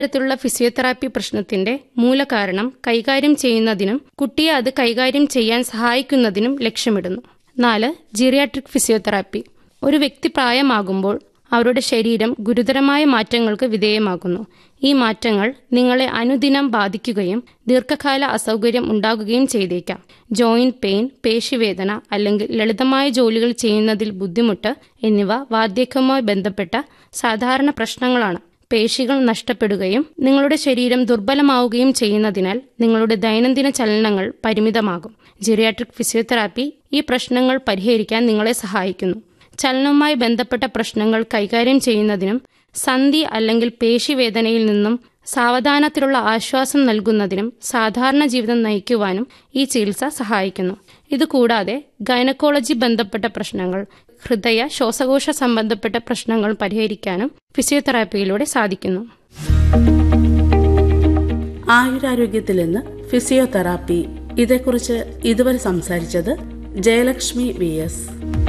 തരത്തിലുള്ള ഫിസിയോതെറാപ്പി പ്രശ്നത്തിന്റെ മൂലകാരണം കൈകാര്യം ചെയ്യുന്നതിനും കുട്ടിയെ അത് കൈകാര്യം ചെയ്യാൻ സഹായിക്കുന്നതിനും ലക്ഷ്യമിടുന്നു നാല് ജീറിയാട്രിക് ഫിസിയോതെറാപ്പി ഒരു വ്യക്തി പ്രായമാകുമ്പോൾ അവരുടെ ശരീരം ഗുരുതരമായ മാറ്റങ്ങൾക്ക് വിധേയമാകുന്നു ഈ മാറ്റങ്ങൾ നിങ്ങളെ അനുദിനം ബാധിക്കുകയും ദീർഘകാല അസൗകര്യം ഉണ്ടാകുകയും ചെയ്തേക്കാം ജോയിന്റ് പെയിൻ പേശിവേദന അല്ലെങ്കിൽ ലളിതമായ ജോലികൾ ചെയ്യുന്നതിൽ ബുദ്ധിമുട്ട് എന്നിവ വാർദ്ധക്യവുമായി ബന്ധപ്പെട്ട സാധാരണ പ്രശ്നങ്ങളാണ് പേശികൾ നഷ്ടപ്പെടുകയും നിങ്ങളുടെ ശരീരം ദുർബലമാവുകയും ചെയ്യുന്നതിനാൽ നിങ്ങളുടെ ദൈനംദിന ചലനങ്ങൾ പരിമിതമാകും ജിറിയാട്രിക് ഫിസിയോതെറാപ്പി ഈ പ്രശ്നങ്ങൾ പരിഹരിക്കാൻ നിങ്ങളെ സഹായിക്കുന്നു ചലനവുമായി ബന്ധപ്പെട്ട പ്രശ്നങ്ങൾ കൈകാര്യം ചെയ്യുന്നതിനും സന്ധി അല്ലെങ്കിൽ പേശിവേദനയിൽ നിന്നും സാവധാനത്തിലുള്ള ആശ്വാസം നൽകുന്നതിനും സാധാരണ ജീവിതം നയിക്കുവാനും ഈ ചികിത്സ സഹായിക്കുന്നു ഇതുകൂടാതെ ഗൈനക്കോളജി ബന്ധപ്പെട്ട പ്രശ്നങ്ങൾ ഹൃദയ ശ്വാസകോശ സംബന്ധപ്പെട്ട പ്രശ്നങ്ങൾ പരിഹരിക്കാനും ഫിസിയോതെറാപ്പിയിലൂടെ സാധിക്കുന്നു ആയുരാരോഗ്യത്തിൽ നിന്ന് ഫിസിയോതെറാപ്പി ഇതേക്കുറിച്ച് ഇതുവരെ സംസാരിച്ചത് ജയലക്ഷ്മി വി എസ്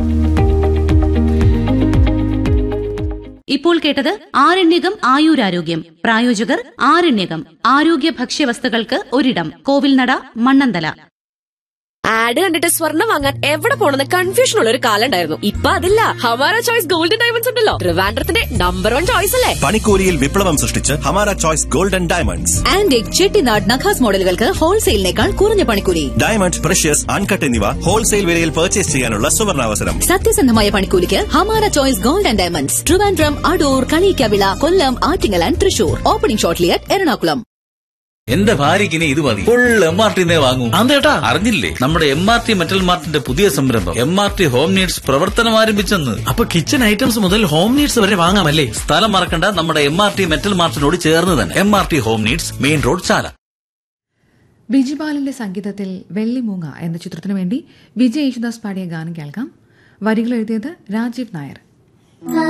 ഇപ്പോൾ കേട്ടത് ആരണ്യകം ആയുരാരോഗ്യം പ്രായോജകർ ആരണ്യകം ആരോഗ്യ ഭക്ഷ്യവസ്തുക്കൾക്ക് ഒരിടം കോവിൽനട മണ്ണന്തല ആഡ് കണ്ടിട്ട് സ്വർണ്ണം വാങ്ങാൻ എവിടെ പോണെന്ന് കൺഫ്യൂഷൻ ഉള്ള ഒരു കാലം ഉണ്ടായിരുന്നു ഇപ്പൊ അതില്ല ഹമാര ചോയ്സ് ഗോൾഡൻ ഡയമണ്ട്സ് ഉണ്ടല്ലോ ട്രിവാൻഡ്രത്തിന്റെ നമ്പർ വൺ ചോയ്സ് അല്ലേ പണിക്കൂലിയിൽ വിപ്ലവം സൃഷ്ടിച്ച് Hamara choice golden diamonds antique Chettinad നഖാസ് മോഡലുകൾക്ക് ഹോൾസെയിലിനേക്കാൾ കുറഞ്ഞ പണിക്കൂലി ഡയമണ്ട് പ്രഷ്യസ് അൺകട്ട് എന്നിവ ഹോൾസെയിൽ വിലയിൽ പർച്ചേസ് ചെയ്യാനുള്ള സുവർണാവസരം സത്യസന്ധമായ പണിക്കൂലിക്ക് Hamara choice gold and diamonds Trivandrum Adoor Kaliyikkavila Kollam Attingal and Thrissur opening shortly at Ernakulam എന്റെ ഭാര്യയ്ക്ക് ഇനി ഇത് മതി ഫുൾ എം ആർ ടി വാങ്ങൂ അതേട്ടാ അറിഞ്ഞില്ലേ നമ്മുടെ എം ആർ ടി മെറ്റൽ മാർട്ടിന്റെ പുതിയ സംരംഭം M R T home needs പ്രവർത്തനം ആരംഭിച്ചെന്ന് അപ്പൊ കിച്ചൺ ഐറ്റംസ് മുതൽ ഹോം നീഡ്സ് വരെ വാങ്ങാമല്ലേ സ്ഥലം മറക്കണ്ട നമ്മുടെ എം ആർ ടി മെറ്റൽ മാർട്ടിനോട് ചേർന്ന് തന്നെ M R T home needs main road Chala ബിജിപാലിന്റെ സംഗീതത്തിൽ വെള്ളിമൂങ്ങ എന്ന ചിത്രത്തിനു വേണ്ടി വിജയ് യേശുദാസ് പാടിയ ഗാനം കേൾക്കാം വരികൾ എഴുതിയത് രാജീവ് നായർ